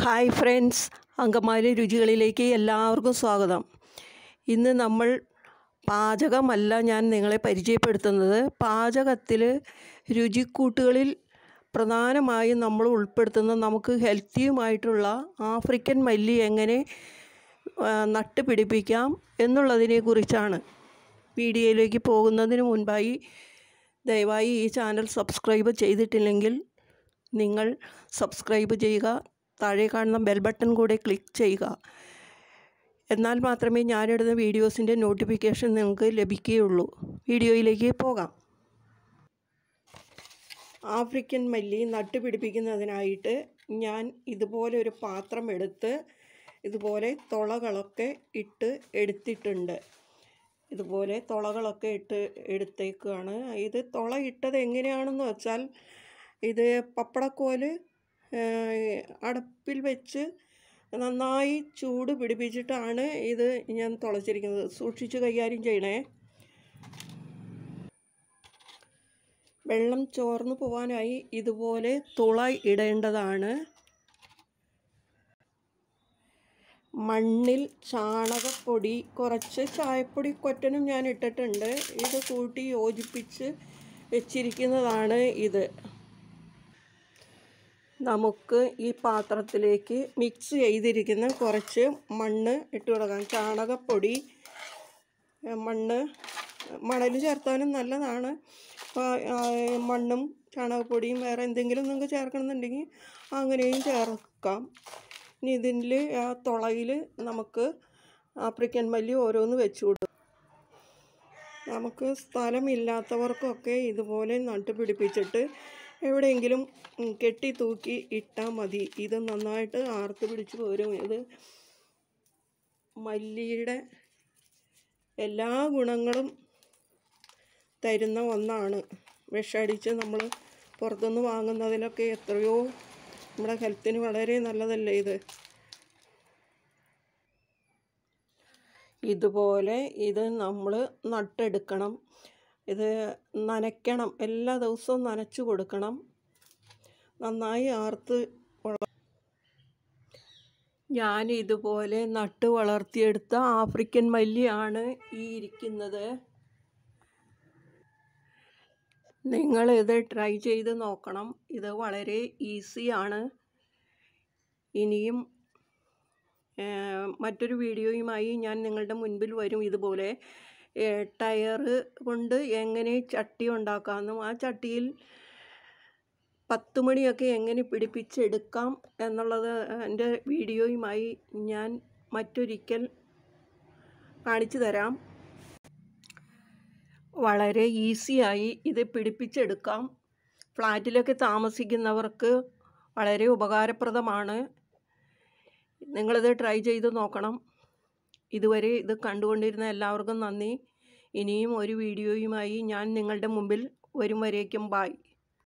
hi friends Angamaly രുചികളിലേക്ക് എല്ലാവർക്കും സ്വാഗതം ഇന്ന് നമ്മൾ പാചകമല്ല ഞാൻ നിങ്ങളെ പരിചയപ്പെടുത്തുന്നത് പാചകത്തിൽ രുചിക്കൂട്ടുകളിൽ പ്രധാനമായും നമ്മൾ ഉൾപ്പെടുത്തുന്ന നമുക്ക് ഹെൽത്തിയുമായിട്ടുള്ള ആഫ്രിക്കൻ മല്ലി എങ്ങനെ ആ, നട്ടുപിടിപ്പിക്കാം എന്നുള്ളതിനെ കുറിച്ചാണ് വീഡിയോയിലേക്ക് പോകുന്നതിന് മുൻപായി ദയവായി ഈ ചാനൽ സബ്സ്ക്രൈബ് ചെയ്തിട്ടില്ലെങ്കിൽ നിങ്ങൾ സബ്സ്ക്രൈബ് ചെയ്യുക താഴെ കാണുന്ന ബെൽ ബട്ടൺ കൂടെ ക്ലിക്ക് ചെയ്യുക എന്നാൽ മാത്രമേ ഞാനിടുന്ന വീഡിയോസിൻ്റെ നോട്ടിഫിക്കേഷൻ നിങ്ങൾക്ക് ലഭിക്കുകയുള്ളൂ വീഡിയോയിലേക്ക് പോകാം ആഫ്രിക്കൻ മല്ലി നട്ടുപിടിപ്പിക്കുന്നതിനായിട്ട് ഞാൻ ഇതുപോലെ ഒരു പാത്രം എടുത്ത് ഇതുപോലെ തുളകളൊക്കെ ഇട്ട് എടുത്തിട്ടുണ്ട് ഇതുപോലെ തുളകളൊക്കെ ഇട്ട് എടുത്തേക്കാണ് ഇത് തുള ഇട്ടത് എങ്ങനെയാണെന്ന് വെച്ചാൽ ഇത് പപ്പടക്കോല് ഏഹ്, അടുപ്പിൽ വെച്ച് നന്നായി ചൂട് പിടിപ്പിച്ചിട്ടാണ് ഇത് ഞാൻ തുളച്ചിരിക്കുന്നത് സൂക്ഷിച്ച് കൈകാര്യം ചെയ്യണേ വെള്ളം ചോർന്നു പോകാനായി ഇതുപോലെ തുള ഇടേണ്ടതാണ് മണ്ണിൽ ചാണകപ്പൊടി കുറച്ച് ചായപ്പൊടി കൊറ്റനും ഞാൻ ഇട്ടിട്ടുണ്ട് ഇത് കൂട്ടി യോജിപ്പിച്ച് വെച്ചിരിക്കുന്നതാണ് ഇത് നമുക്ക് ഈ പാത്രത്തിലേക്ക് മിക്സ് ചെയ്തിരിക്കുന്ന കുറച്ച് മണ്ണ് ഇട്ട് കൊടുക്കാം ചാണകപ്പൊടി ഏ, മണ്ണ് മണൽ ചേർത്താനും നല്ലതാണ് അപ്പോൾ മണ്ണും ചാണകപ്പൊടിയും വേറെ എന്തെങ്കിലും നിങ്ങൾക്ക് ചേർക്കണമെന്നുണ്ടെങ്കിൽ അങ്ങനെയും ചേർക്കാം ഇനി ഇതിൽ ആ തുളയിൽ നമുക്ക് ആഫ്രിക്കൻ മല്ലി ഓരോന്ന് വെച്ച് കൊടുക്കും നമുക്ക് സ്ഥലമില്ലാത്തവർക്കൊക്കെ ഇതുപോലെ നട്ടുപിടിപ്പിച്ചിട്ട് എവിടെയെങ്കിലും ഉം, കെട്ടി തൂക്കി ഇട്ടാൽ മതി ഇത് നന്നായിട്ട് ആർത്ത് പിടിച്ച് പോരും ഇത് മല്ലിയുടെ എല്ലാ ഗുണങ്ങളും തരുന്ന ഒന്നാണ് വിഷടിച്ച് നമ്മൾ പുറത്തുനിന്ന് വാങ്ങുന്നതിലൊക്കെ എത്രയോ നമ്മുടെ ഹെൽത്തിന് വളരെ നല്ലതല്ലേ ഇത് ഇതുപോലെ ഇത് നമ്മൾ നട്ടെടുക്കണം ഇത് നനയ്ക്കണം എല്ലാ ദിവസവും നനച്ചു കൊടുക്കണം നന്നായി ആർത്ത് വള- ഞാൻ ഇതുപോലെ നട്ട് വളർത്തിയെടുത്ത ആഫ്രിക്കൻ മല്ലിയാണ് ഈ ഇരിക്കുന്നത് നിങ്ങൾ ഇത് ട്രൈ ചെയ്ത് നോക്കണം ഇത് വളരെ ഈസിയാണ് ഇനിയും ഏഹ്, മറ്റൊരു വീഡിയോയുമായി ഞാൻ നിങ്ങളുടെ മുൻപിൽ വരും ഇതുപോലെ ഏഹ്, ടയറ് കൊണ്ട് എങ്ങനെ ചട്ടി ഉണ്ടാക്കാമെന്നും ആ ചട്ടിയിൽ പത്ത് മണിയൊക്കെ എങ്ങനെ പിടിപ്പിച്ചെടുക്കാം എന്നുള്ളത് എൻ്റെ വീഡിയോയുമായി ഞാൻ മറ്റൊരിക്കൽ കാണിച്ചു തരാം വളരെ ഈസിയായി ഇത് പിടിപ്പിച്ചെടുക്കാം ഫ്ലാറ്റിലൊക്കെ താമസിക്കുന്നവർക്ക് വളരെ ഉപകാരപ്രദമാണ് നിങ്ങളിത് ട്രൈ ചെയ്ത് നോക്കണം ഇതുവരെ ഇത് കണ്ടുകൊണ്ടിരുന്ന എല്ലാവർക്കും നന്ദി ഇനിയും ഒരു വീഡിയോയുമായി ഞാൻ നിങ്ങളുടെ മുമ്പിൽ വരും വരേക്കും ബായ്